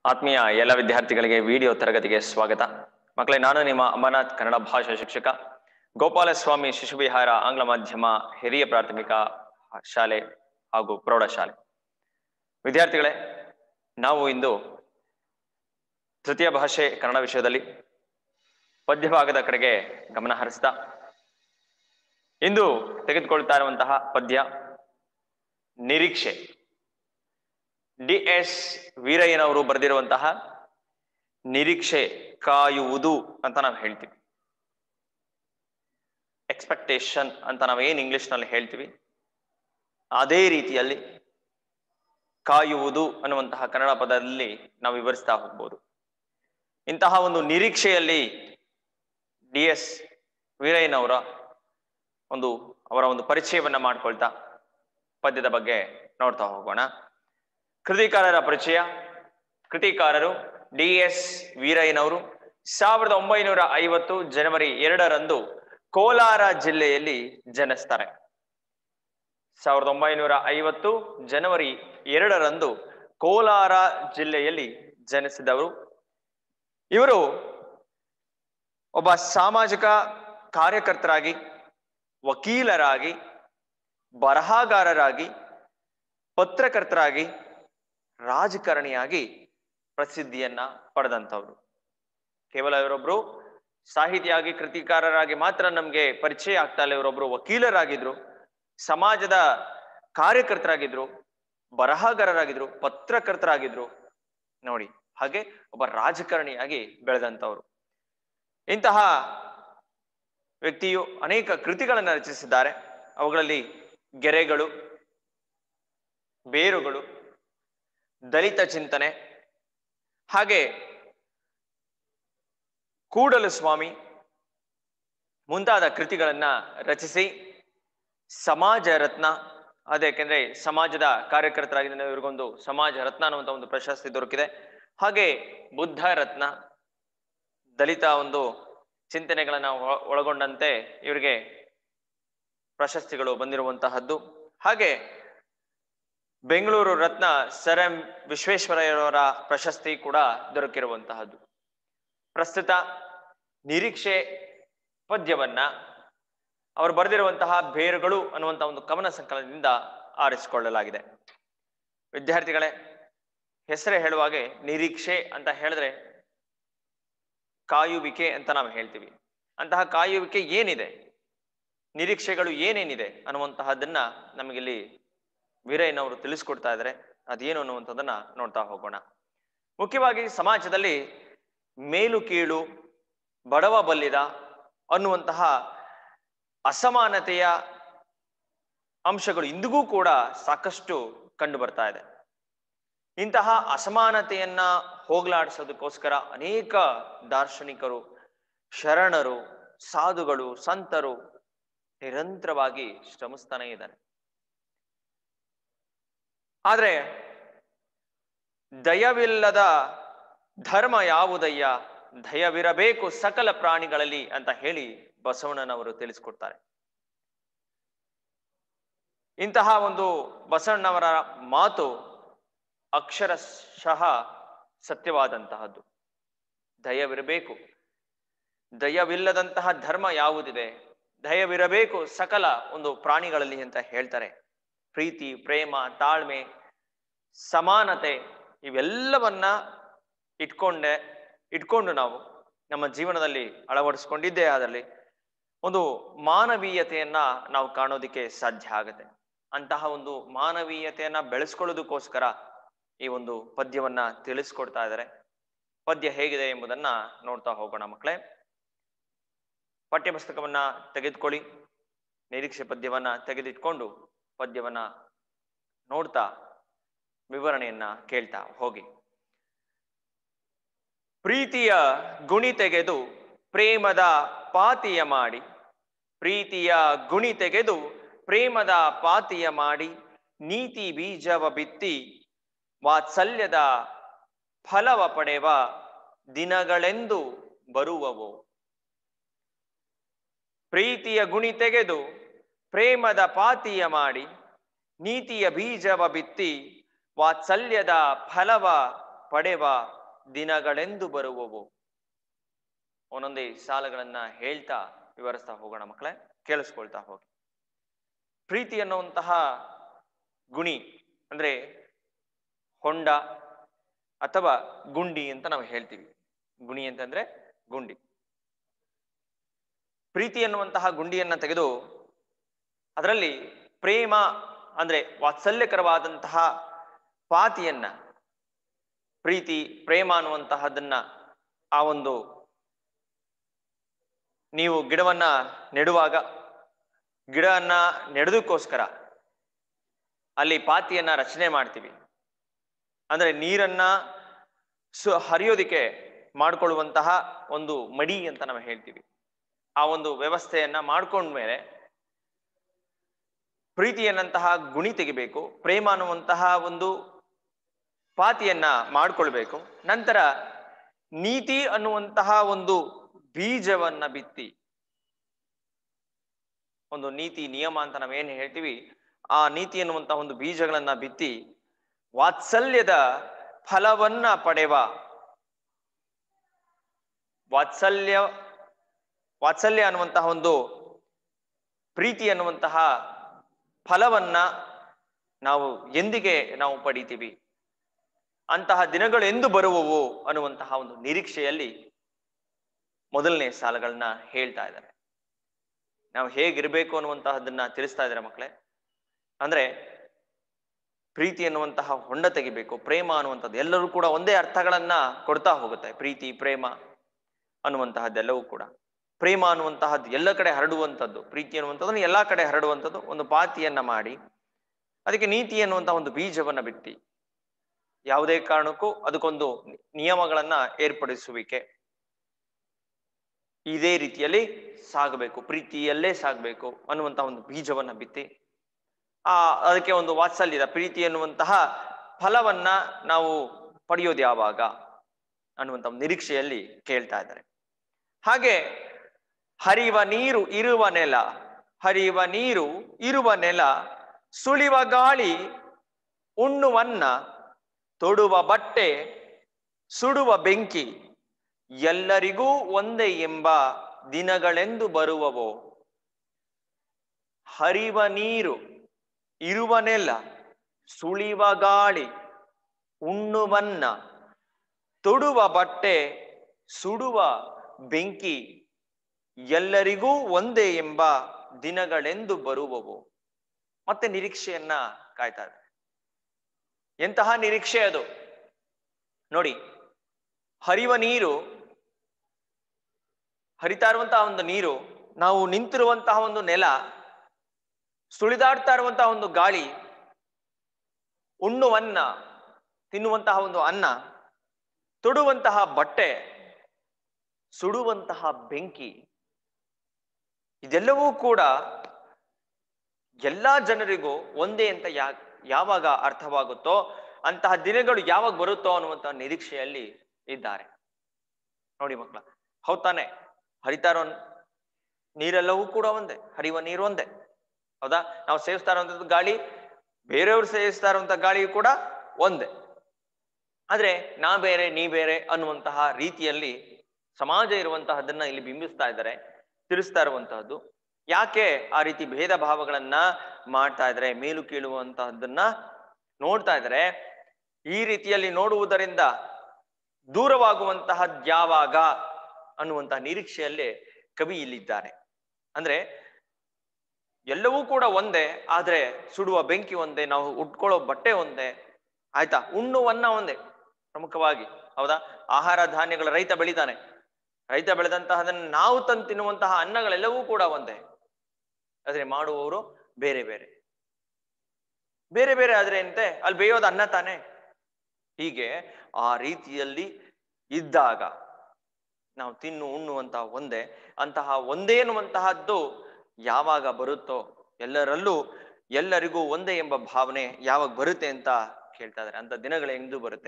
ಆತ್ಮೀಯ ಎಲ್ಲ ವಿದ್ಯಾರ್ಥಿಗಳಿಗೆ ವಿಡಿಯೋ ತರಗತಿಗೆ ಸ್ವಾಗತ ಮಕ್ಕಳೇ ನಾನು ನಿಮ್ಮ ಅಮರನಾಥ್ ಕನ್ನಡ ಭಾಷಾ ಶಿಕ್ಷಕ ಗೋಪಾಲಸ್ವಾಮಿ ಶಿಶುವಿಹಾರ ಆಂಗ್ಲ ಮಾಧ್ಯಮ ಹಿರಿಯ ಪ್ರಾಥಮಿಕ ಶಾಲೆ ಹಾಗೂ ಪ್ರೌಢಶಾಲೆ ವಿದ್ಯಾರ್ಥಿಗಳೇ ನಾವು ಇಂದು ತೃತೀಯ ಭಾಷೆ ಕನ್ನಡ ವಿಷಯದಲ್ಲಿ ಪದ್ಯಭಾಗದ ಕಡೆಗೆ ಗಮನ ಹರಿಸ್ತಾ ಇಂದು ತೆಗೆದುಕೊಳ್ತಾ ಇರುವಂತಹ ಪದ್ಯ ನಿರೀಕ್ಷೆ ಡಿ ಎಸ್ ವೀರಯ್ಯನವರು ಬರೆದಿರುವಂತಹ ನಿರೀಕ್ಷೆ ಕಾಯುವುದು ಅಂತ ನಾವು ಹೇಳ್ತೀವಿ ಎಕ್ಸ್ಪೆಕ್ಟೇಷನ್ ಅಂತ ನಾವು ಏನ್ ಇಂಗ್ಲಿಷ್ ನಲ್ಲಿ ಹೇಳ್ತೀವಿ ಅದೇ ರೀತಿಯಲ್ಲಿ ಕಾಯುವುದು ಅನ್ನುವಂತಹ ಕನ್ನಡ ಪದದಲ್ಲಿ ನಾವು ವಿವರಿಸ್ತಾ ಹೋಗ್ಬೋದು ಇಂತಹ ಒಂದು ನಿರೀಕ್ಷೆಯಲ್ಲಿ ಡಿ ಎಸ್ ವೀರಯ್ಯನವರ ಒಂದು ಅವರ ಒಂದು ಪರಿಚಯವನ್ನ ಮಾಡ್ಕೊಳ್ತಾ ಪದ್ಯದ ಬಗ್ಗೆ ನೋಡ್ತಾ ಹೋಗೋಣ ಕೃತಿಕಾರರ ಪರಿಚಯ ಕೃತಿಕಾರರು ಡಿ ಎಸ್ ವೀರಯ್ಯನವರು ಸಾವಿರದ ಒಂಬೈನೂರ ಐವತ್ತು ಜನವರಿ ಎರಡರಂದು ಕೋಲಾರ ಜಿಲ್ಲೆಯಲ್ಲಿ ಜನಿಸ್ತಾರೆ ಸಾವಿರದ ಒಂಬೈನೂರ ಐವತ್ತು ಜನವರಿ ಎರಡರಂದು ಕೋಲಾರ ಜಿಲ್ಲೆಯಲ್ಲಿ ಜನಿಸಿದವರು ಇವರು ಒಬ್ಬ ಸಾಮಾಜಿಕ ಕಾರ್ಯಕರ್ತರಾಗಿ ವಕೀಲರಾಗಿ ಬರಹಗಾರರಾಗಿ ಪತ್ರಕರ್ತರಾಗಿ ರಾಜಕಾರಣಿಯಾಗಿ ಪ್ರಸಿದ್ಧಿಯನ್ನ ಪಡೆದಂಥವ್ರು ಕೇವಲ ಇವರೊಬ್ರು ಸಾಹಿತಿಯಾಗಿ ಕೃತಿಕಾರರಾಗಿ ಮಾತ್ರ ನಮ್ಗೆ ಪರಿಚಯ ಆಗ್ತಾ ಇಲ್ಲ ಇವರೊಬ್ರು ವಕೀಲರಾಗಿದ್ರು ಸಮಾಜದ ಕಾರ್ಯಕರ್ತರಾಗಿದ್ರು ಬರಹಗಾರರಾಗಿದ್ರು ಪತ್ರಕರ್ತರಾಗಿದ್ರು ನೋಡಿ ಹಾಗೆ ಒಬ್ಬ ರಾಜಕಾರಣಿಯಾಗಿ ಬೆಳೆದಂಥವ್ರು ಇಂತಹ ವ್ಯಕ್ತಿಯು ಅನೇಕ ಕೃತಿಗಳನ್ನು ರಚಿಸಿದ್ದಾರೆ ಅವುಗಳಲ್ಲಿ ಗೆರೆಗಳು ಬೇರುಗಳು ದಲಿತ ಚಿಂತನೆ ಹಾಗೆ ಕೂಡಲು ಸ್ವಾಮಿ ಮುಂತಾದ ಕೃತಿಗಳನ್ನ ರಚಿಸಿ ಸಮಾಜ ರತ್ನ ಅದೇಕೆಂದ್ರೆ ಸಮಾಜದ ಕಾರ್ಯಕರ್ತರಾಗಿದ್ದ ಇವ್ರಿಗೊಂದು ಸಮಾಜ ರತ್ನ ಅನ್ನುವಂತ ಒಂದು ಪ್ರಶಸ್ತಿ ದೊರಕಿದೆ ಹಾಗೆ ಬುದ್ಧ ರತ್ನ ದಲಿತ ಒಂದು ಚಿಂತನೆಗಳನ್ನ ಒ- ಒಳಗೊಂಡಂತೆ ಇವರಿಗೆ ಪ್ರಶಸ್ತಿಗಳು ಬಂದಿರುವಂತಹದ್ದು ಹಾಗೆ ಬೆಂಗಳೂರು ರತ್ನ ಸರ್ ಎಂ ವಿಶ್ವೇಶ್ವರಯ್ಯನವರ ಪ್ರಶಸ್ತಿ ಕೂಡ ದೊರಕಿರುವಂತಹದ್ದು ಪ್ರಸ್ತುತ ನಿರೀಕ್ಷೆ ಪದ್ಯವನ್ನ ಅವರು ಬರೆದಿರುವಂತಹ ಬೇರುಗಳು ಅನ್ನುವಂತ ಒಂದು ಕವನ ಸಂಕಲನದಿಂದ ಆರಿಸಿಕೊಳ್ಳಲಾಗಿದೆ ವಿದ್ಯಾರ್ಥಿಗಳೇ ಹೆಸರೇ ಹೇಳುವಾಗೆ ನಿರೀಕ್ಷೆ ಅಂತ ಹೇಳಿದ್ರೆ ಕಾಯುವಿಕೆ ಅಂತ ನಾವು ಹೇಳ್ತೀವಿ ಅಂತಹ ಕಾಯುವಿಕೆ ಏನಿದೆ ನಿರೀಕ್ಷೆಗಳು ಏನೇನಿದೆ ಅನ್ನುವಂತಹದ್ದನ್ನ ನಮಗಿಲ್ಲಿ ವೀರಯ್ಯನವರು ತಿಳಿಸ್ಕೊಡ್ತಾ ಇದ್ದಾರೆ ಅದೇನು ಅನ್ನುವಂಥದ್ದನ್ನ ನೋಡ್ತಾ ಹೋಗೋಣ ಮುಖ್ಯವಾಗಿ ಸಮಾಜದಲ್ಲಿ ಮೇಲು ಕೀಳು ಬಡವ ಬಲ್ಲಿದ ಅನ್ನುವಂತಹ ಅಸಮಾನತೆಯ ಅಂಶಗಳು ಇಂದಿಗೂ ಕೂಡ ಸಾಕಷ್ಟು ಕಂಡು ಬರ್ತಾ ಇದೆ ಇಂತಹ ಅಸಮಾನತೆಯನ್ನ ಹೋಗ್ಲಾಡಿಸೋದಕ್ಕೋಸ್ಕರ ಅನೇಕ ದಾರ್ಶನಿಕರು ಶರಣರು ಸಾಧುಗಳು ಸಂತರು ನಿರಂತರವಾಗಿ ಶ್ರಮಿಸ್ತಾನೆ ಇದ್ದಾರೆ ಆದ್ರೆ ದಯವಿಲ್ಲದ ಧರ್ಮ ಯಾವುದಯ್ಯ ದಯವಿರಬೇಕು ಸಕಲ ಪ್ರಾಣಿಗಳಲ್ಲಿ ಅಂತ ಹೇಳಿ ಬಸವಣ್ಣನವರು ತಿಳಿಸ್ಕೊಡ್ತಾರೆ ಇಂತಹ ಒಂದು ಬಸವಣ್ಣವರ ಮಾತು ಅಕ್ಷರಶಃ ಸತ್ಯವಾದಂತಹದ್ದು ದಯವಿರಬೇಕು ದಯವಿಲ್ಲದಂತಹ ಧರ್ಮ ಯಾವುದಿದೆ ದಯವಿರಬೇಕು ಸಕಲ ಒಂದು ಪ್ರಾಣಿಗಳಲ್ಲಿ ಅಂತ ಹೇಳ್ತಾರೆ ಪ್ರೀತಿ ಪ್ರೇಮ ತಾಳ್ಮೆ ಸಮಾನತೆ ಇವೆಲ್ಲವನ್ನ ಇಟ್ಕೊಂಡೆ ಇಟ್ಕೊಂಡು ನಾವು ನಮ್ಮ ಜೀವನದಲ್ಲಿ ಅಳವಡಿಸ್ಕೊಂಡಿದ್ದೇ ಆದಲ್ಲಿ ಒಂದು ಮಾನವೀಯತೆಯನ್ನ ನಾವು ಕಾಣೋದಿಕ್ಕೆ ಸಾಧ್ಯ ಆಗುತ್ತೆ ಅಂತಹ ಒಂದು ಮಾನವೀಯತೆಯನ್ನ ಬೆಳೆಸ್ಕೊಳ್ಳೋದಕ್ಕೋಸ್ಕರ ಈ ಒಂದು ಪದ್ಯವನ್ನ ತಿಳಿಸ್ಕೊಡ್ತಾ ಇದ್ದಾರೆ ಪದ್ಯ ಹೇಗಿದೆ ಎಂಬುದನ್ನ ನೋಡ್ತಾ ಹೋಗೋಣ ಮಕ್ಕಳೇ ಪಠ್ಯಪುಸ್ತಕವನ್ನ ತೆಗೆದುಕೊಳ್ಳಿ ನಿರೀಕ್ಷೆ ಪದ್ಯವನ್ನ ತೆಗೆದಿಟ್ಕೊಂಡು ಪದ್ಯವನ್ನ ನೋಡ್ತಾ ವಿವರಣೆಯನ್ನ ಕೇಳ್ತಾ ಹೋಗಿ ಪ್ರೀತಿಯ ಗುಣಿ ತೆಗೆದು ಪ್ರೇಮದ ಪಾತಿಯ ಮಾಡಿ ಪ್ರೀತಿಯ ಗುಣಿ ತೆಗೆದು ಪ್ರೇಮದ ಪಾತಿಯ ಮಾಡಿ ನೀತಿ ಬೀಜವ ಬಿತ್ತಿ ವಾತ್ಸಲ್ಯದ ಫಲವ ಪಡೆವ ದಿನಗಳೆಂದು ಬರುವವು ಪ್ರೀತಿಯ ಗುಣಿ ತೆಗೆದು ಪ್ರೇಮದ ಪಾತಿಯ ಮಾಡಿ ನೀತಿಯ ಬೀಜವ ಬಿತ್ತಿ ವಾತ್ಸಲ್ಯದ ಫಲವ ಪಡೆವ ದಿನಗಳೆಂದು ಬರುವವು ಒಂದೊಂದೇ ಸಾಲಗಳನ್ನ ಹೇಳ್ತಾ ವಿವರಿಸ್ತಾ ಹೋಗೋಣ ಮಕ್ಕಳೇ ಕೇಳಿಸ್ಕೊಳ್ತಾ ಹೋಗಿ ಪ್ರೀತಿ ಅನ್ನುವಂತಹ ಗುಣಿ ಅಂದ್ರೆ ಹೊಂಡ ಅಥವಾ ಗುಂಡಿ ಅಂತ ನಾವು ಹೇಳ್ತೀವಿ ಗುಣಿ ಅಂತಂದ್ರೆ ಗುಂಡಿ ಪ್ರೀತಿ ಎನ್ನುವಂತಹ ಗುಂಡಿಯನ್ನ ತೆಗೆದು ಅದರಲ್ಲಿ ಪ್ರೇಮ ಅಂದ್ರೆ ವಾತ್ಸಲ್ಯಕರವಾದಂತಹ ಪಾತಿಯನ್ನ ಪ್ರೀತಿ ಪ್ರೇಮ ಅನ್ನುವಂತಹದನ್ನ ಆ ಒಂದು ನೀವು ಗಿಡವನ್ನ ನೆಡುವಾಗ ಗಿಡವನ್ನ ನೆಡೋದಕ್ಕೋಸ್ಕರ ಅಲ್ಲಿ ಪಾತಿಯನ್ನ ರಚನೆ ಮಾಡ್ತೀವಿ ಅಂದ್ರೆ ನೀರನ್ನ ಸು ಹರಿಯೋದಿಕ್ಕೆ ಮಾಡ್ಕೊಳ್ಳುವಂತಹ ಒಂದು ಮಡಿ ಅಂತ ನಾವು ಹೇಳ್ತೀವಿ ಆ ಒಂದು ವ್ಯವಸ್ಥೆಯನ್ನ ಮಾಡ್ಕೊಂಡ್ಮೇಲೆ ಪ್ರೀತಿ ಎನ್ನಂತಹ ಗುಣಿ ತೆಗಿಬೇಕು ಪ್ರೇಮ ಅನ್ನುವಂತಹ ಒಂದು ಪಾತಿಯನ್ನ ಮಾಡ್ಕೊಳ್ಬೇಕು ನಂತರ ನೀತಿ ಅನ್ನುವಂತಹ ಒಂದು ಬೀಜವನ್ನ ಬಿತ್ತಿ ಒಂದು ನೀತಿ ನಿಯಮ ಅಂತ ನಾವೇನ್ ಹೇಳ್ತೀವಿ ಆ ನೀತಿ ಎನ್ನುವಂತಹ ಒಂದು ಬೀಜಗಳನ್ನ ಬಿತ್ತಿ ವಾತ್ಸಲ್ಯದ ಫಲವನ್ನ ಪಡೆವ ವಾತ್ಸಲ್ಯ ವಾತ್ಸಲ್ಯ ಅನ್ನುವಂತಹ ಒಂದು ಪ್ರೀತಿ ಅನ್ನುವಂತಹ ಫಲವನ್ನ ನಾವು ಎಂದಿಗೆ ನಾವು ಪಡಿತೀವಿ ಅಂತಹ ದಿನಗಳು ಎಂದು ಬರುವವು ಅನ್ನುವಂತಹ ಒಂದು ನಿರೀಕ್ಷೆಯಲ್ಲಿ ಮೊದಲನೇ ಸಾಲಗಳನ್ನ ಹೇಳ್ತಾ ಇದ್ದಾರೆ ನಾವು ಹೇಗಿರ್ಬೇಕು ಅನ್ನುವಂತಹದನ್ನ ತಿಳಿಸ್ತಾ ಇದ್ದಾರೆ ಮಕ್ಕಳೇ ಅಂದ್ರೆ ಪ್ರೀತಿ ಅನ್ನುವಂತಹ ಹೊಂಡ ತೆಗಿಬೇಕು ಪ್ರೇಮ ಅನ್ನುವಂಥದ್ದು ಎಲ್ಲರೂ ಕೂಡ ಒಂದೇ ಅರ್ಥಗಳನ್ನ ಕೊಡ್ತಾ ಹೋಗುತ್ತೆ ಪ್ರೀತಿ ಪ್ರೇಮ ಅನ್ನುವಂತಹದ್ದೆಲ್ಲವೂ ಕೂಡ ಪ್ರೇಮ ಅನ್ನುವಂತಹದ್ದು ಎಲ್ಲ ಕಡೆ ಹರಡುವಂಥದ್ದು ಪ್ರೀತಿ ಅನ್ನುವಂಥದ್ದನ್ನು ಎಲ್ಲಾ ಕಡೆ ಹರಡುವಂಥದ್ದು ಒಂದು ಪಾತಿಯನ್ನ ಮಾಡಿ ಅದಕ್ಕೆ ನೀತಿ ಅನ್ನುವಂತಹ ಒಂದು ಬೀಜವನ್ನ ಬಿತ್ತಿ ಯಾವುದೇ ಕಾರಣಕ್ಕೂ ಅದಕ್ಕೊಂದು ನಿಯಮಗಳನ್ನ ಏರ್ಪಡಿಸುವಿಕೆ ಇದೇ ರೀತಿಯಲ್ಲಿ ಸಾಗಬೇಕು ಪ್ರೀತಿಯಲ್ಲೇ ಸಾಗಬೇಕು ಅನ್ನುವಂತಹ ಒಂದು ಬೀಜವನ್ನ ಬಿತ್ತಿ ಆ ಅದಕ್ಕೆ ಒಂದು ವಾತ್ಸಲ್ಯದ ಪ್ರೀತಿ ಎನ್ನುವಂತಹ ಫಲವನ್ನ ನಾವು ಪಡೆಯೋದು ಯಾವಾಗ ಅನ್ನುವಂಥ ಒಂದು ನಿರೀಕ್ಷೆಯಲ್ಲಿ ಕೇಳ್ತಾ ಇದ್ದಾರೆ ಹಾಗೆ ಹರಿವ ನೀರು ಇರುವ ನೆಲ ಹರಿವ ನೀರು ಇರುವ ನೆಲ ಸುಳಿವ ಗಾಳಿ ಉಣ್ಣುವನ್ನ ತೊಡುವ ಬಟ್ಟೆ ಸುಡುವ ಬೆಂಕಿ ಎಲ್ಲರಿಗೂ ಒಂದೇ ಎಂಬ ದಿನಗಳೆಂದು ಬರುವವೋ ಹರಿವ ನೀರು ಇರುವ ನೆಲ ಸುಳಿವ ಗಾಳಿ ಉಣ್ಣುವನ್ನ ತೊಡುವ ಬಟ್ಟೆ ಸುಡುವ ಬೆಂಕಿ ಎಲ್ಲರಿಗೂ ಒಂದೇ ಎಂಬ ದಿನಗಳೆಂದು ಬರುವವು ಮತ್ತೆ ನಿರೀಕ್ಷೆಯನ್ನ ಕಾಯ್ತಾ ಇದೆ ಎಂತಹ ನಿರೀಕ್ಷೆ ಅದು ನೋಡಿ ಹರಿವ ನೀರು ಹರಿತಾ ಇರುವಂತಹ ಒಂದು ನೀರು ನಾವು ನಿಂತಿರುವಂತಹ ಒಂದು ನೆಲ ಸುಳಿದಾಡ್ತಾ ಇರುವಂತಹ ಒಂದು ಗಾಳಿ ಉಣ್ಣುವನ್ನ ತಿನ್ನುವಂತಹ ಒಂದು ಅನ್ನ ತೊಡುವಂತಹ ಬಟ್ಟೆ ಸುಡುವಂತಹ ಬೆಂಕಿ ಇದೆಲ್ಲವೂ ಕೂಡ ಎಲ್ಲಾ ಜನರಿಗೂ ಒಂದೇ ಅಂತ ಯಾ ಯಾವಾಗ ಅರ್ಥವಾಗುತ್ತೋ ಅಂತಹ ದಿನಗಳು ಯಾವಾಗ ಬರುತ್ತೋ ಅನ್ನುವಂತಹ ನಿರೀಕ್ಷೆಯಲ್ಲಿ ಇದ್ದಾರೆ ನೋಡಿ ಮಕ್ಕಳ ಹೌದ್ ತಾನೆ ಹರಿತಾ ಇರೋ ನೀರೆಲ್ಲವೂ ಕೂಡ ಒಂದೇ ಹರಿಯುವ ನೀರು ಒಂದೇ ಹೌದಾ ನಾವು ಸೇವಿಸ್ತಾ ಇರುವಂತದ್ದು ಗಾಳಿ ಬೇರೆಯವರು ಸೇವಿಸ್ತಾ ಇರುವಂತ ಗಾಳಿಯು ಕೂಡ ಒಂದೇ ಆದ್ರೆ ನಾ ಬೇರೆ ನೀ ಬೇರೆ ಅನ್ನುವಂತಹ ರೀತಿಯಲ್ಲಿ ಸಮಾಜ ಇರುವಂತಹದನ್ನ ಇಲ್ಲಿ ಬಿಂಬಿಸ್ತಾ ಇದ್ದಾರೆ ತಿಳಿಸ್ತಾ ಇರುವಂತಹದ್ದು ಯಾಕೆ ಆ ರೀತಿ ಭೇದ ಭಾವಗಳನ್ನ ಮಾಡ್ತಾ ಇದ್ದಾರೆ ಮೇಲು ಕೀಳುವಂತಹದ್ದನ್ನ ನೋಡ್ತಾ ಇದ್ದಾರೆ ಈ ರೀತಿಯಲ್ಲಿ ನೋಡುವುದರಿಂದ ದೂರವಾಗುವಂತಹದ್ದು ಯಾವಾಗ ಅನ್ನುವಂತಹ ನಿರೀಕ್ಷೆಯಲ್ಲೇ ಕವಿ ಇಲ್ಲಿದ್ದಾರೆ ಅಂದ್ರೆ ಎಲ್ಲವೂ ಕೂಡ ಒಂದೇ ಆದ್ರೆ ಸುಡುವ ಬೆಂಕಿ ಒಂದೇ ನಾವು ಉಟ್ಕೊಳ್ಳೋ ಬಟ್ಟೆ ಒಂದೇ ಆಯ್ತಾ ಉಣ್ಣುವನ್ನ ಒಂದೇ ಪ್ರಮುಖವಾಗಿ ಹೌದಾ ಆಹಾರ ಧಾನ್ಯಗಳ ರೈತ ಬೆಳಿತಾನೆ ರೈತ ಬೆಳೆದಂತಹದನ್ನ ನಾವು ತಂದು ತಿನ್ನುವಂತಹ ಅನ್ನಗಳೆಲ್ಲವೂ ಕೂಡ ಒಂದೇ ಆದ್ರೆ ಮಾಡುವವರು ಬೇರೆ ಬೇರೆ ಬೇರೆ ಬೇರೆ ಆದ್ರೆ ಅಂತೆ ಅಲ್ಲಿ ಬೇಯೋದು ಅನ್ನ ತಾನೆ ಹೀಗೆ ಆ ರೀತಿಯಲ್ಲಿ ಇದ್ದಾಗ ನಾವು ತಿನ್ನು ಉಣ್ಣುವಂತಹ ಒಂದೇ ಅಂತಹ ಒಂದೇ ಎನ್ನುವಂತಹದ್ದು ಯಾವಾಗ ಬರುತ್ತೋ ಎಲ್ಲರಲ್ಲೂ ಎಲ್ಲರಿಗೂ ಒಂದೇ ಎಂಬ ಭಾವನೆ ಯಾವಾಗ ಬರುತ್ತೆ ಅಂತ ಕೇಳ್ತಾ ಇದಾರೆ ಅಂತ ದಿನಗಳು ಎಂದು ಬರುತ್ತೆ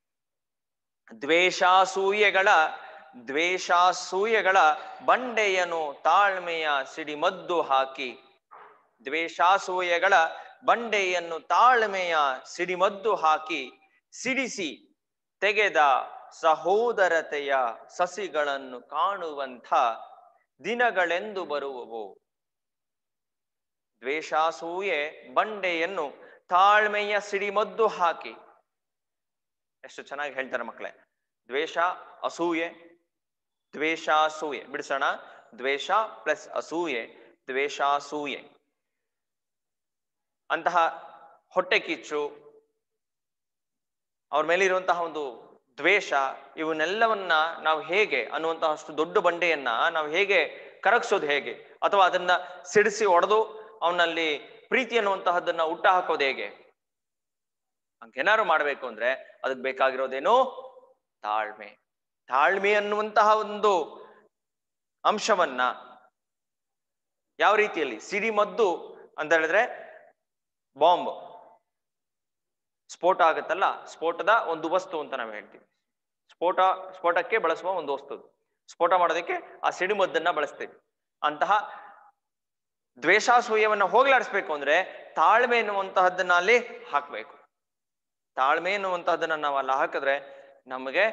ದ್ವೇಷಾಸೂಯೆಗಳ ದ್ವೇಷಾಸೂಯೆಗಳ ಬಂಡೆಯನು ತಾಳ್ಮೆಯ ಸಿಡಿಮದ್ದು ಹಾಕಿ ದ್ವೇಷಾಸೂಯೆಗಳ ಬಂಡೆಯನ್ನು ತಾಳ್ಮೆಯ ಸಿಡಿಮದ್ದು ಹಾಕಿ ಸಿಡಿಸಿ ತೆಗೆದ ಸಹೋದರತೆಯ ಸಸಿಗಳನ್ನು ಕಾಣುವಂಥ ದಿನಗಳೆಂದು ಬರುವವು ದ್ವೇಷಾಸೂಯೆ ಬಂಡೆಯನ್ನು ತಾಳ್ಮೆಯ ಸಿಡಿಮದ್ದು ಹಾಕಿ ಎಷ್ಟು ಚೆನ್ನಾಗಿ ಹೇಳ್ತಾರೆ ಮಕ್ಕಳೇ ದ್ವೇಷ ಅಸೂಯೆ ದ್ವೇಷಾಸೂಯೆ ಬಿಡಿಸೋಣ ದ್ವೇಷ ಪ್ಲಸ್ ಅಸೂಯೆ ದ್ವೇಷಾಸೂಯೆ ಅಂತಹ ಹೊಟ್ಟೆ ಕಿಚ್ಚು ಅವ್ರ ಮೇಲಿರುವಂತಹ ಒಂದು ದ್ವೇಷ ಇವನ್ನೆಲ್ಲವನ್ನ ನಾವು ಹೇಗೆ ಅನ್ನುವಂತಹ ಅಷ್ಟು ದೊಡ್ಡ ಬಂಡೆಯನ್ನ ನಾವು ಹೇಗೆ ಕರಗಿಸೋದು ಹೇಗೆ ಅಥವಾ ಅದನ್ನ ಸಿಡಿಸಿ ಒಡೆದು ಅವನಲ್ಲಿ ಪ್ರೀತಿ ಅನ್ನುವಂತಹದ್ದನ್ನ ಹುಟ್ಟ ಹಾಕೋದು ಹೇಗೆ ಹಂಗೇನಾದ್ರು ಮಾಡ್ಬೇಕು ಅಂದ್ರೆ ಅದಕ್ಕೆ ಬೇಕಾಗಿರೋದೇನು ತಾಳ್ಮೆ ತಾಳ್ಮೆ ಅನ್ನುವಂತಹ ಒಂದು ಅಂಶವನ್ನ ಯಾವ ರೀತಿಯಲ್ಲಿ ಸಿಡಿಮದ್ದು ಅಂತ ಹೇಳಿದ್ರೆ ಬಾಂಬ್ ಸ್ಫೋಟ ಆಗುತ್ತಲ್ಲ ಸ್ಫೋಟದ ಒಂದು ವಸ್ತು ಅಂತ ನಾವು ಹೇಳ್ತೀವಿ ಸ್ಫೋಟ ಸ್ಫೋಟಕ್ಕೆ ಬಳಸುವ ಒಂದು ವಸ್ತು ಸ್ಫೋಟ ಮಾಡೋದಕ್ಕೆ ಆ ಸಿಡಿಮದ್ದನ್ನ ಬಳಸ್ತೇವೆ ಅಂತಹ ದ್ವೇಷಾಸೂಯವನ್ನ ಹೋಗ್ಲಾಡಿಸ್ಬೇಕು ಅಂದ್ರೆ ತಾಳ್ಮೆ ಎನ್ನುವಂತಹದ್ದನ್ನ ಅಲ್ಲಿ ಹಾಕ್ಬೇಕು ತಾಳ್ಮೆ ಎನ್ನುವಂತಹದ್ದನ್ನ ನಾವು ಅಲ್ಲಿ ಹಾಕಿದ್ರೆ ನಮಗೆ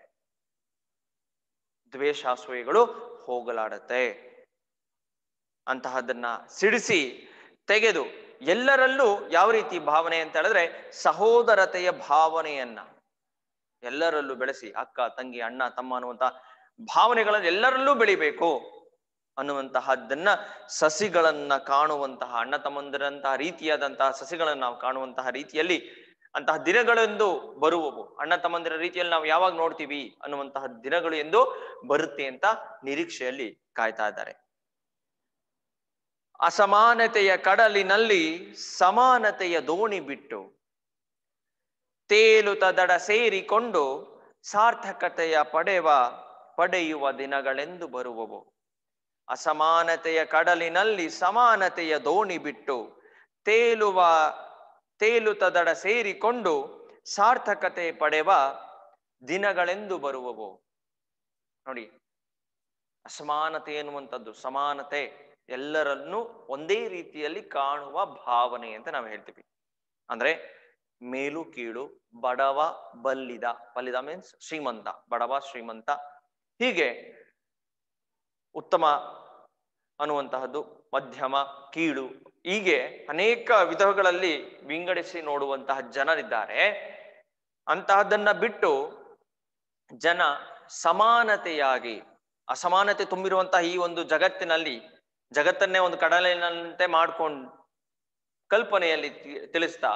ದ್ವೇಷಾಸೂಯೆಗಳು ಹೋಗಲಾಡತ್ತೆ ಅಂತಹದ್ದನ್ನ ಸಿಡಿಸಿ ತೆಗೆದು ಎಲ್ಲರಲ್ಲೂ ಯಾವ ರೀತಿ ಭಾವನೆ ಅಂತ ಹೇಳಿದ್ರೆ ಸಹೋದರತೆಯ ಭಾವನೆಯನ್ನ ಎಲ್ಲರಲ್ಲೂ ಬೆಳೆಸಿ ಅಕ್ಕ ತಂಗಿ ಅಣ್ಣ ತಮ್ಮ ಅನ್ನುವಂತ ಭಾವನೆಗಳನ್ನು ಎಲ್ಲರಲ್ಲೂ ಬೆಳಿಬೇಕು ಅನ್ನುವಂತಹದ್ದನ್ನ ಸಸಿಗಳನ್ನ ಕಾಣುವಂತಹ ಅಣ್ಣ ತಮ್ಮಂದಿರಂತಹ ರೀತಿಯಾದಂತಹ ಸಸಿಗಳನ್ನ ನಾವು ಕಾಣುವಂತಹ ರೀತಿಯಲ್ಲಿ ಅಂತಹ ದಿನಗಳೆಂದು ಬರುವವು ಅಣ್ಣ ತಮ್ಮಂದಿರ ರೀತಿಯಲ್ಲಿ ನಾವು ಯಾವಾಗ ನೋಡ್ತೀವಿ ಅನ್ನುವಂತಹ ದಿನಗಳು ಎಂದು ಬರುತ್ತೆ ಅಂತ ನಿರೀಕ್ಷೆಯಲ್ಲಿ ಕಾಯ್ತಾ ಇದ್ದಾರೆ ಅಸಮಾನತೆಯ ಕಡಲಿನಲ್ಲಿ ಸಮಾನತೆಯ ದೋಣಿ ಬಿಟ್ಟು ತೇಲುತ ದಡ ಸೇರಿಕೊಂಡು ಸಾರ್ಥಕತೆಯ ಪಡೆವ ಪಡೆಯುವ ದಿನಗಳೆಂದು ಬರುವವು ಅಸಮಾನತೆಯ ಕಡಲಿನಲ್ಲಿ ಸಮಾನತೆಯ ದೋಣಿ ಬಿಟ್ಟು ತೇಲುವ ತೇಲುತ ದಡ ಸೇರಿಕೊಂಡು ಸಾರ್ಥಕತೆ ಪಡೆವ ದಿನಗಳೆಂದು ಬರುವವು ನೋಡಿ ಅಸಮಾನತೆ ಎನ್ನುವಂಥದ್ದು ಸಮಾನತೆ ಎಲ್ಲರನ್ನೂ ಒಂದೇ ರೀತಿಯಲ್ಲಿ ಕಾಣುವ ಭಾವನೆ ಅಂತ ನಾವು ಹೇಳ್ತೀವಿ ಅಂದ್ರೆ ಮೇಲು ಕೀಳು ಬಡವ ಬಲ್ಲಿದ ಬಲ್ಲಿದ ಮೀನ್ಸ್ ಶ್ರೀಮಂತ ಬಡವ ಶ್ರೀಮಂತ ಹೀಗೆ ಉತ್ತಮ ಅನ್ನುವಂತಹದ್ದು ಮಧ್ಯಮ ಕೀಳು ಹೀಗೆ ಅನೇಕ ವಿಧಗಳಲ್ಲಿ ವಿಂಗಡಿಸಿ ನೋಡುವಂತಹ ಜನರಿದ್ದಾರೆ ಅಂತಹದ್ದನ್ನ ಬಿಟ್ಟು ಜನ ಸಮಾನತೆಯಾಗಿ ಅಸಮಾನತೆ ತುಂಬಿರುವಂತಹ ಈ ಒಂದು ಜಗತ್ತಿನಲ್ಲಿ ಜಗತ್ತನ್ನೇ ಒಂದು ಕಡಲಿನಂತೆ ಮಾಡ್ಕೊಂಡು ಕಲ್ಪನೆಯಲ್ಲಿ ತಿ- ತಿಳಿಸ್ತಾ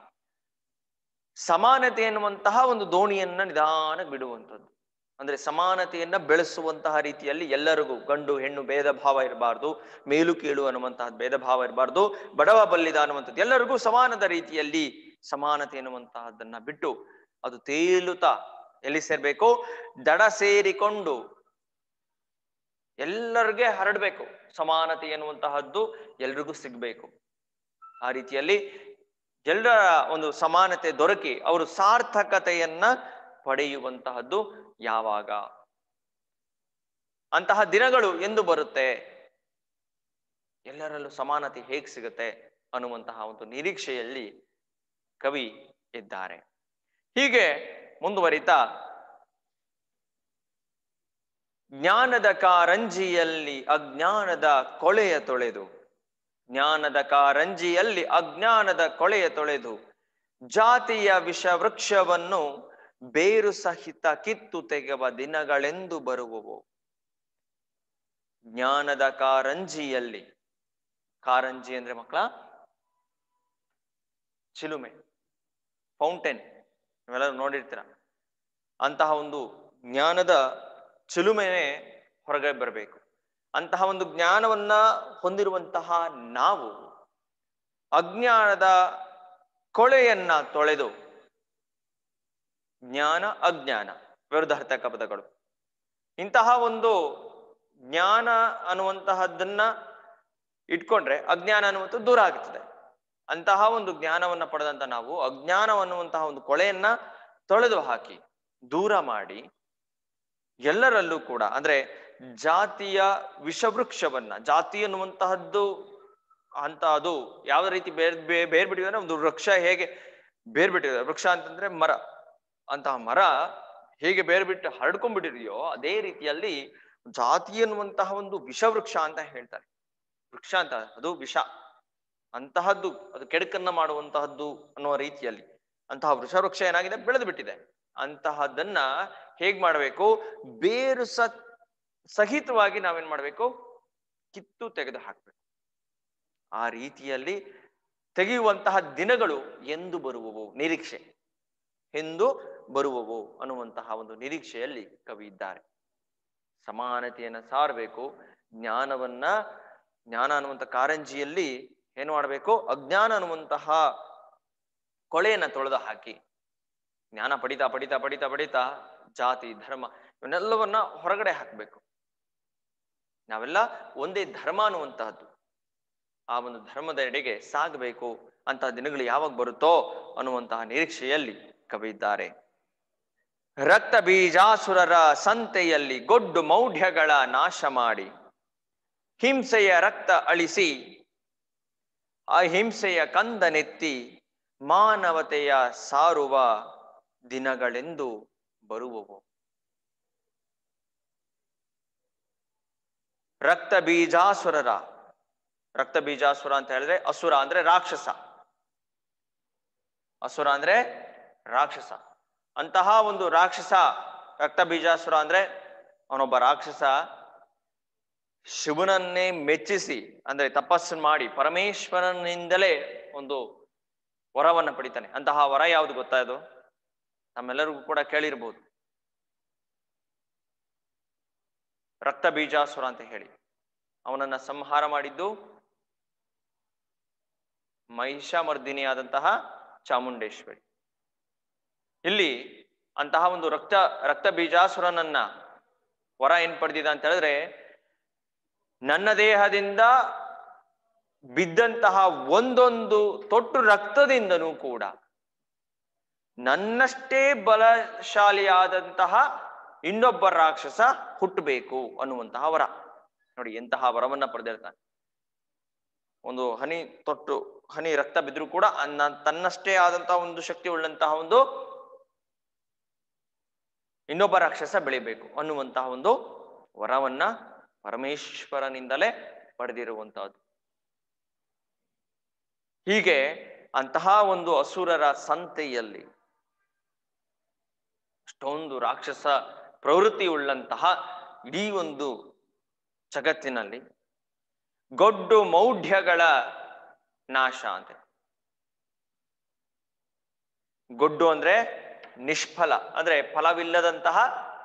ಸಮಾನತೆ ಎನ್ನುವಂತಹ ಒಂದು ದೋಣಿಯನ್ನ ನಿಧಾನ ಬಿಡುವಂಥದ್ದು ಅಂದ್ರೆ ಸಮಾನತೆಯನ್ನ ಬೆಳೆಸುವಂತಹ ರೀತಿಯಲ್ಲಿ ಎಲ್ಲರಿಗೂ ಗಂಡು ಹೆಣ್ಣು ಭೇದ ಭಾವ ಇರಬಾರ್ದು ಮೇಲು ಕೀಳು ಅನ್ನುವಂತಹ ಭೇದ ಭಾವ ಇರಬಾರ್ದು ಬಡವ ಬಲ್ಲಿದ ಅನ್ನುವಂಥದ್ದು ಎಲ್ಲರಿಗೂ ಸಮಾನದ ರೀತಿಯಲ್ಲಿ ಸಮಾನತೆ ಎನ್ನುವಂತಹದ್ದನ್ನ ಬಿಟ್ಟು ಅದು ತೇಲುತ್ತಾ ಎಲ್ಲಿ ಸೇರ್ಬೇಕು ದಡ ಸೇರಿಕೊಂಡು ಎಲ್ಲರಿಗೆ ಹರಡ್ಬೇಕು ಸಮಾನತೆ ಎನ್ನುವಂತಹದ್ದು ಎಲ್ರಿಗೂ ಸಿಗ್ಬೇಕು ಆ ರೀತಿಯಲ್ಲಿ ಎಲ್ಲರ ಒಂದು ಸಮಾನತೆ ದೊರಕಿ ಅವರು ಸಾರ್ಥಕತೆಯನ್ನ ಪಡೆಯುವಂತಹದ್ದು ಯಾವಾಗ ಅಂತಹ ದಿನಗಳು ಎಂದು ಬರುತ್ತೆ ಎಲ್ಲರಲ್ಲೂ ಸಮಾನತೆ ಹೇಗ್ ಸಿಗುತ್ತೆ ಅನ್ನುವಂತಹ ಒಂದು ನಿರೀಕ್ಷೆಯಲ್ಲಿ ಕವಿ ಇದ್ದಾರೆ ಹೀಗೆ ಮುಂದುವರಿತಾ ಜ್ಞಾನದ ಕಾರಂಜಿಯಲ್ಲಿ ಅಜ್ಞಾನದ ಕೊಳೆಯ ತೊಳೆದು ಜ್ಞಾನದ ಕಾರಂಜಿಯಲ್ಲಿ ಅಜ್ಞಾನದ ಕೊಳೆಯ ತೊಳೆದು ಜಾತಿಯ ವಿಷವೃಕ್ಷವನ್ನು ಬೇರು ಸಹಿತ ಕಿತ್ತು ತೆಗೆವ ದಿನಗಳೆಂದು ಬರುವವು ಜ್ಞಾನದ ಕಾರಂಜಿಯಲ್ಲಿ ಕಾರಂಜಿ ಅಂದ್ರೆ ಮಕ್ಕಳ ಚಿಲುಮೆ ಫೌಂಟೇನ್ ನೀವೆಲ್ಲರೂ ನೋಡಿರ್ತೀರ ಅಂತಹ ಒಂದು ಜ್ಞಾನದ ಚಿಲುಮೆನೆ ಹೊರಗೆ ಬರಬೇಕು ಅಂತಹ ಒಂದು ಜ್ಞಾನವನ್ನ ಹೊಂದಿರುವಂತಹ ನಾವು ಅಜ್ಞಾನದ ಕೊಳೆಯನ್ನ ತೊಳೆದು ಜ್ಞಾನ ಅಜ್ಞಾನ ವಿರುದ್ಧಾರ್ಥಕ ಪದಗಳು ಇಂತಹ ಒಂದು ಜ್ಞಾನ ಅನ್ನುವಂತಹದ್ದನ್ನ ಇಟ್ಕೊಂಡ್ರೆ ಅಜ್ಞಾನ ಅನ್ನುವಂಥದ್ದು ದೂರ ಆಗುತ್ತದೆ ಅಂತಹ ಒಂದು ಜ್ಞಾನವನ್ನ ಪಡೆದಂತ ನಾವು ಅಜ್ಞಾನ ಅನ್ನುವಂತಹ ಒಂದು ಕೊಳೆಯನ್ನ ತೊಳೆದು ಹಾಕಿ ದೂರ ಮಾಡಿ ಎಲ್ಲರಲ್ಲೂ ಕೂಡ ಅಂದ್ರೆ ಜಾತಿಯ ವಿಷವೃಕ್ಷವನ್ನ ಜಾತಿ ಅನ್ನುವಂತಹದ್ದು ಅಂತ ಅದು ಯಾವ ರೀತಿ ಬೇರ್ ಬೇ- ಬೇರ್ ಬಿಟ್ಟಿದೆ ಅಂದ್ರೆ ಒಂದು ವೃಕ್ಷ ಹೇಗೆ ಬೇರ್ ಬಿಟ್ಟಿದೆ ವೃಕ್ಷ ಅಂತಂದ್ರೆ ಮರ ಅಂತಹ ಮರ ಹೇಗೆ ಬೇರೆ ಬಿಟ್ಟು ಹರಡ್ಕೊಂಡ್ಬಿಟ್ಟಿದೆಯೋ ಅದೇ ರೀತಿಯಲ್ಲಿ ಜಾತಿ ಅನ್ನುವಂತಹ ಒಂದು ವಿಷವೃಕ್ಷ ಅಂತ ಹೇಳ್ತಾರೆ ವೃಕ್ಷ ಅಂತ ಅದು ವಿಷ ಅಂತಹದ್ದು ಅದು ಕೆಡುಕನ್ನ ಮಾಡುವಂತಹದ್ದು ಅನ್ನುವ ರೀತಿಯಲ್ಲಿ ಅಂತಹ ವೃಷವೃಕ್ಷ ಏನಾಗಿದೆ ಬೆಳೆದು ಬಿಟ್ಟಿದೆ ಅಂತಹದ್ದನ್ನ ಹೇಗ್ ಮಾಡಬೇಕು ಬೇರು ಸ ಸಹಿತವಾಗಿ ನಾವೇನ್ ಮಾಡ್ಬೇಕು ಕಿತ್ತು ತೆಗೆದು ಹಾಕ್ಬೇಕು ಆ ರೀತಿಯಲ್ಲಿ ತೆಗೆಯುವಂತಹ ದಿನಗಳು ಎಂದು ಬರುವವು ನಿರೀಕ್ಷೆ ಎಂದು ಬರುವವು ಅನ್ನುವಂತಹ ಒಂದು ನಿರೀಕ್ಷೆಯಲ್ಲಿ ಕವಿ ಇದ್ದಾರೆ ಸಮಾನತೆಯನ್ನ ಸಾರಬೇಕು ಜ್ಞಾನವನ್ನ ಜ್ಞಾನ ಅನ್ನುವಂಥ ಕಾರಂಜಿಯಲ್ಲಿ ಏನು ಮಾಡಬೇಕು ಅಜ್ಞಾನ ಅನ್ನುವಂತಹ ಕೊಳೆಯನ್ನ ತೊಳೆದು ಹಾಕಿ ಜ್ಞಾನ ಪಡಿತಾ ಪಡಿತಾ ಪಡಿತಾ ಪಡಿತಾ ಜಾತಿ ಧರ್ಮ ಇವನ್ನೆಲ್ಲವನ್ನ ಹೊರಗಡೆ ಹಾಕ್ಬೇಕು ನಾವೆಲ್ಲ ಒಂದೇ ಧರ್ಮ ಅನ್ನುವಂತಹದ್ದು ಆ ಒಂದು ಧರ್ಮದ ಎಡೆಗೆ ಸಾಗಬೇಕು ಅಂತಹ ದಿನಗಳು ಯಾವಾಗ ಬರುತ್ತೋ ಅನ್ನುವಂತಹ ನಿರೀಕ್ಷೆಯಲ್ಲಿ ಕವಿ ಇದ್ದಾರೆ ರಕ್ತ ಬೀಜಾಸುರರ ಸಂತೆಯಲ್ಲಿ ಗೊಡ್ಡು ಮೌಢ್ಯಗಳ ನಾಶ ಮಾಡಿ ಹಿಂಸೆಯ ರಕ್ತ ಅಳಿಸಿ ಅಹಿಂಸೆಯ ಕಂದನೆತ್ತಿ ಮಾನವತೆಯ ಸಾರುವ ದಿನಗಳೆಂದು ಬರುವವು ರಕ್ತ ಬೀಜಾಸುರರ ರಕ್ತ ಬೀಜಾಸುರ ಅಂತ ಹೇಳಿದ್ರೆ ಅಸುರ ಅಂದ್ರೆ ರಾಕ್ಷಸ ಅಸುರ ಅಂದ್ರೆ ರಾಕ್ಷಸ ಅಂತಹ ಒಂದು ರಾಕ್ಷಸ ರಕ್ತ ಬೀಜಾಸುರ ಅಂದ್ರೆ ಅವನೊಬ್ಬ ರಾಕ್ಷಸ ಶಿವನನ್ನೇ ಮೆಚ್ಚಿಸಿ ಅಂದ್ರೆ ತಪಸ್ಸು ಮಾಡಿ ಪರಮೇಶ್ವರನಿಂದಲೇ ಒಂದು ವರವನ್ನ ಪಡಿತಾನೆ ಅಂತಹ ವರ ಯಾವುದು ಗೊತ್ತಾ ಇದು ನಮ್ಮೆಲ್ಲರಿಗೂ ಕೂಡ ಕೇಳಿರ್ಬೋದು ರಕ್ತ ಬೀಜಾಸುರ ಅಂತ ಹೇಳಿ ಅವನನ್ನ ಸಂಹಾರ ಮಾಡಿದ್ದು ಮಹಿಷಾಮರ್ದಿನಿಯಾದಂತಹ ಚಾಮುಂಡೇಶ್ವರಿ ಇಲ್ಲಿ ಅಂತಹ ಒಂದು ರಕ್ತ ರಕ್ತ ಬೀಜಾಸುರನನ್ನ ವರ ಏನ್ ಪಡೆದಿದ ಅಂತ ಹೇಳಿದ್ರೆ ನನ್ನ ದೇಹದಿಂದ ಬಿದ್ದಂತಹ ಒಂದೊಂದು ತೊಟ್ಟು ರಕ್ತದಿಂದನೂ ಕೂಡ ನನ್ನಷ್ಟೇ ಬಲಶಾಲಿಯಾದಂತಹ ಇನ್ನೊಬ್ಬ ರಾಕ್ಷಸ ಹುಟ್ಟಬೇಕು ಅನ್ನುವಂತಹ ವರ ನೋಡಿ ಎಂತಹ ವರವನ್ನ ಪಡೆದಿರ್ತಾನೆ ಒಂದು ಹನಿ ತೊಟ್ಟು ಹನಿ ರಕ್ತ ಬಿದ್ರೂ ಕೂಡ ಅನ್ನ ತನ್ನಷ್ಟೇ ಆದಂತಹ ಒಂದು ಶಕ್ತಿ ಉಳ್ಳಂತಹ ಒಂದು ಇನ್ನೊಬ್ಬ ರಾಕ್ಷಸ ಬೆಳಿಬೇಕು ಅನ್ನುವಂತಹ ಒಂದು ವರವನ್ನ ಪರಮೇಶ್ವರನಿಂದಲೇ ಪಡೆದಿರುವಂತಹದ್ದು ಹೀಗೆ ಅಂತಹ ಒಂದು ಅಸುರರ ಸಂತೆಯಲ್ಲಿ ಅಷ್ಟೊಂದು ರಾಕ್ಷಸ ಪ್ರವೃತ್ತಿ ಉಳ್ಳಂತಹ ಇಡೀ ಒಂದು ಜಗತ್ತಿನಲ್ಲಿ ಗೊಡ್ಡು ಮೌಢ್ಯಗಳ ನಾಶ ಅಂತ ಗೊಡ್ಡು ಅಂದ್ರೆ ನಿಷ್ಫಲ ಅಂದ್ರೆ ಫಲವಿಲ್ಲದಂತಹ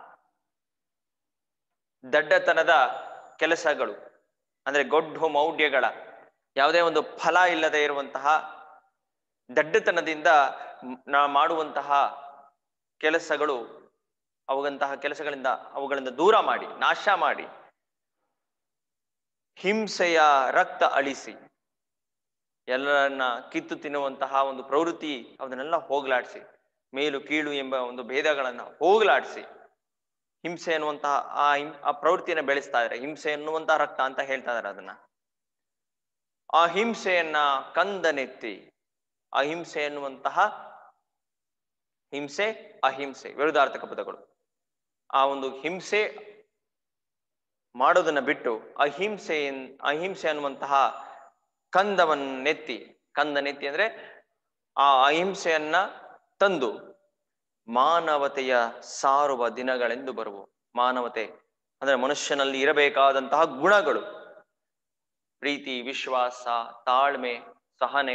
ದಡ್ಡತನದ ಕೆಲಸಗಳು ಅಂದ್ರೆ ಗೊಡ್ಡು ಮೌಢ್ಯಗಳ ಯಾವುದೇ ಒಂದು ಫಲ ಇಲ್ಲದೆ ಇರುವಂತಹ ದಡ್ಡತನದಿಂದ ನಾ ಮಾಡುವಂತಹ ಕೆಲಸಗಳು ಅವುಗಂತಹ ಕೆಲಸಗಳಿಂದ ಅವುಗಳಿಂದ ದೂರ ಮಾಡಿ ನಾಶ ಮಾಡಿ ಹಿಂಸೆಯ ರಕ್ತ ಅಳಿಸಿ ಎಲ್ಲರನ್ನ ಕಿತ್ತು ತಿನ್ನುವಂತಹ ಒಂದು ಪ್ರವೃತ್ತಿ ಅದನ್ನೆಲ್ಲ ಹೋಗ್ಲಾಡಿಸಿ ಮೇಲು ಕೀಳು ಎಂಬ ಒಂದು ಭೇದಗಳನ್ನ ಹೋಗ್ಲಾಡಿಸಿ ಹಿಂಸೆ ಅನ್ನುವಂತಹ ಆ ಹಿಂ- ಆ ಪ್ರವೃತ್ತಿಯನ್ನ ಬೆಳೆಸ್ತಾ ಇದ್ದಾರೆ ಹಿಂಸೆ ಎನ್ನುವಂತಹ ರಕ್ತ ಅಂತ ಹೇಳ್ತಾ ಇದಾರೆ ಅದನ್ನ ಆ ಹಿಂಸೆಯನ್ನ ಕಂದನೆತ್ತಿ ಅಹಿಂಸೆ ಎನ್ನುವಂತಹ ಹಿಂಸೆ ಅಹಿಂಸೆ ವಿರುದ್ಧಾರ್ಥಕ ಪದಗಳು ಆ ಒಂದು ಹಿಂಸೆ ಮಾಡೋದನ್ನ ಬಿಟ್ಟು ಅಹಿಂಸೆ ಅಹಿಂಸೆ ಅನ್ನುವಂತಹ ಕಂದವನ್ನೆತ್ತಿ ಕಂದನೆತ್ತಿ ಅಂದ್ರೆ ಆ ಅಹಿಂಸೆಯನ್ನ ತಂದು ಮಾನವತೆಯ ಸಾರುವ ದಿನಗಳೆಂದು ಬರುವು ಮಾನವತೆ ಅಂದ್ರೆ ಮನುಷ್ಯನಲ್ಲಿ ಇರಬೇಕಾದಂತಹ ಗುಣಗಳು ಪ್ರೀತಿ ವಿಶ್ವಾಸ ತಾಳ್ಮೆ ಸಹನೆ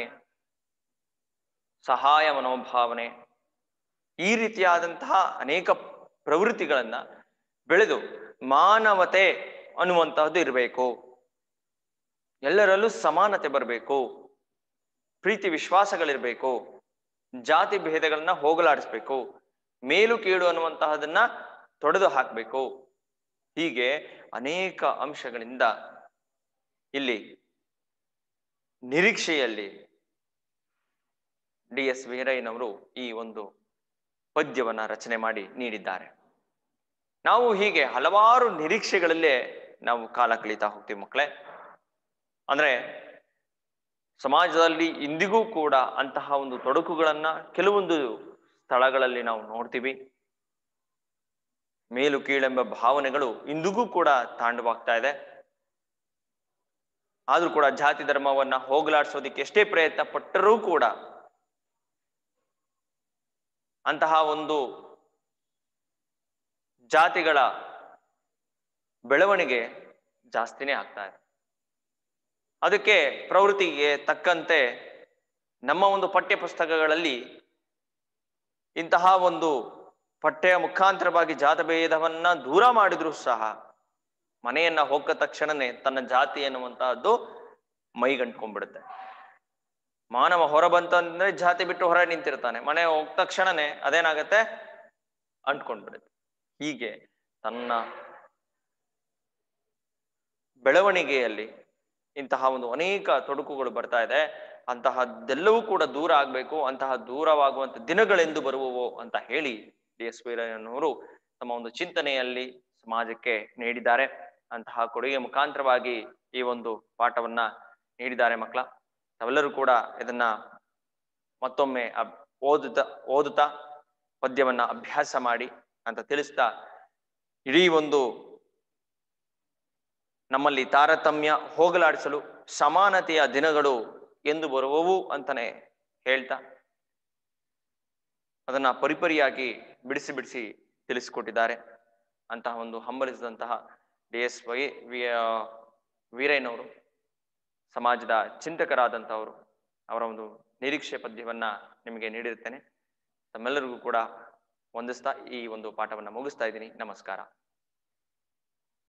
ಸಹಾಯ ಮನೋಭಾವನೆ ಈ ರೀತಿಯಾದಂತಹ ಅನೇಕ ಪ್ರವೃತ್ತಿಗಳನ್ನ ಬೆಳೆದು ಮಾನವತೆ ಅನ್ನುವಂತಹದ್ದು ಇರಬೇಕು ಎಲ್ಲರಲ್ಲೂ ಸಮಾನತೆ ಬರಬೇಕು ಪ್ರೀತಿ ವಿಶ್ವಾಸಗಳಿರ್ಬೇಕು ಜಾತಿ ಭೇದಗಳನ್ನ ಹೋಗಲಾಡಿಸ್ಬೇಕು ಮೇಲು ಕೀಳು ಅನ್ನುವಂತಹದನ್ನ ತೊಡೆದು ಹಾಕ್ಬೇಕು ಹೀಗೆ ಅನೇಕ ಅಂಶಗಳಿಂದ ಇಲ್ಲಿ ನಿರೀಕ್ಷೆಯಲ್ಲಿ ಡಿ ಎಸ್ ವೀರಯ್ಯನವರು ಈ ಒಂದು ಪದ್ಯವನ್ನ ರಚನೆ ಮಾಡಿ ನೀಡಿದ್ದಾರೆ ನಾವು ಹೀಗೆ ಹಲವಾರು ನಿರೀಕ್ಷೆಗಳಲ್ಲೇ ನಾವು ಕಾಲ ಕಳೀತಾ ಹೋಗ್ತೀವಿ ಮಕ್ಕಳೇ ಅಂದ್ರೆ ಸಮಾಜದಲ್ಲಿ ಇಂದಿಗೂ ಕೂಡ ಅಂತಹ ಒಂದು ತೊಡಕುಗಳನ್ನ ಕೆಲವೊಂದು ಸ್ಥಳಗಳಲ್ಲಿ ನಾವು ನೋಡ್ತೀವಿ ಮೇಲು ಕೀಳೆಂಬ ಭಾವನೆಗಳು ಇಂದಿಗೂ ಕೂಡ ತಾಂಡವಾಗ್ತಾ ಇದೆ ಆದ್ರೂ ಕೂಡ ಜಾತಿ ಧರ್ಮವನ್ನ ಹೋಗಲಾಡಿಸೋದಿಕ್ಕೆ ಎಷ್ಟೇ ಪ್ರಯತ್ನ ಪಟ್ಟರೂ ಕೂಡ ಅಂತಹ ಒಂದು ಜಾತಿಗಳ ಬೆಳವಣಿಗೆ ಜಾಸ್ತಿನೇ ಆಗ್ತಾ ಇದೆ ಅದಕ್ಕೆ ಪ್ರವೃತ್ತಿಗೆ ತಕ್ಕಂತೆ ನಮ್ಮ ಒಂದು ಪಠ್ಯ ಪುಸ್ತಕಗಳಲ್ಲಿ ಇಂತಹ ಒಂದು ಪಠ್ಯ ಮುಖಾಂತರವಾಗಿ ಜಾತಭೇದವನ್ನ ದೂರ ಮಾಡಿದ್ರು ಸಹ ಮನೆಯನ್ನ ಹೋಗ ತಕ್ಷಣನೇ ತನ್ನ ಜಾತಿ ಎನ್ನುವಂತಹದ್ದು ಮೈಗಂಟ್ಕೊಂಡ್ಬಿಡುತ್ತೆ ಮಾನವ ಹೊರ ಬಂತಂದ್ರೆ ಜಾತಿ ಬಿಟ್ಟು ಹೊರ ನಿಂತಿರ್ತಾನೆ ಮನೆ ಹೋಗ ತಕ್ಷಣನೇ ಅದೇನಾಗತ್ತೆ ಅಂಟ್ಕೊಂಡ್ಬಿಡುತ್ತೆ ಹೀಗೆ ತನ್ನ ಬೆಳವಣಿಗೆಯಲ್ಲಿ ಇಂತಹ ಒಂದು ಅನೇಕ ತೊಡಕುಗಳು ಬರ್ತಾ ಇದೆ ಅಂತಹದ್ದೆಲ್ಲವೂ ಕೂಡ ದೂರ ಆಗ್ಬೇಕು ಅಂತಹ ದೂರವಾಗುವಂತ ದಿನಗಳೆಂದು ಬರುವವು ಅಂತ ಹೇಳಿ ಡಿ ಎಸ್ ವೀರಯ್ಯನವರು ತಮ್ಮ ಒಂದು ಚಿಂತನೆಯಲ್ಲಿ ಸಮಾಜಕ್ಕೆ ನೀಡಿದ್ದಾರೆ ಅಂತಹ ಕೊಡುಗೆ ಮುಖಾಂತರವಾಗಿ ಈ ಒಂದು ಪಾಠವನ್ನ ನೀಡಿದ್ದಾರೆ ಮಕ್ಕಳ ತಾವೆಲ್ಲರೂ ಕೂಡ ಇದನ್ನ ಮತ್ತೊಮ್ಮೆ ಅಬ್- ಓದುತ್ತಾ ಓದುತ್ತಾ ಪದ್ಯವನ್ನ ಅಭ್ಯಾಸ ಮಾಡಿ ಅಂತ ತಿಳಿಸ್ತಾ ಇಡೀ ಒಂದು ನಮ್ಮಲ್ಲಿ ತಾರತಮ್ಯ ಹೋಗಲಾಡಿಸಲು ಸಮಾನತೆಯ ದಿನಗಳು ಎಂದು ಬರುವವು ಅಂತಾನೆ ಹೇಳ್ತಾ ಅದನ್ನ ಪರಿಪರಿಯಾಗಿ ಬಿಡಿಸಿ ಬಿಡಿಸಿ ತಿಳಿಸಿಕೊಟ್ಟಿದ್ದಾರೆ ಅಂತಹ ಒಂದು ಹಂಬಲಿಸಿದಂತಹ ಡಿ ಎಸ್ ವೈ ವಿ- ಆ, ವೀರಯ್ಯನವರು ಸಮಾಜದ ಚಿಂತಕರಾದಂಥವರು ಅವರ ಒಂದು ನಿರೀಕ್ಷೆ ಪದ್ಯವನ್ನ ನಿಮಗೆ ನೀಡಿರುತ್ತೇನೆ ತಮ್ಮೆಲ್ಲರಿಗೂ ಕೂಡ ವಂದಿಸ್ತಾ ಈ ಒಂದು ಪಾಠವನ್ನ ಮುಗಿಸ್ತಾ ಇದ್ದೀನಿ ನಮಸ್ಕಾರ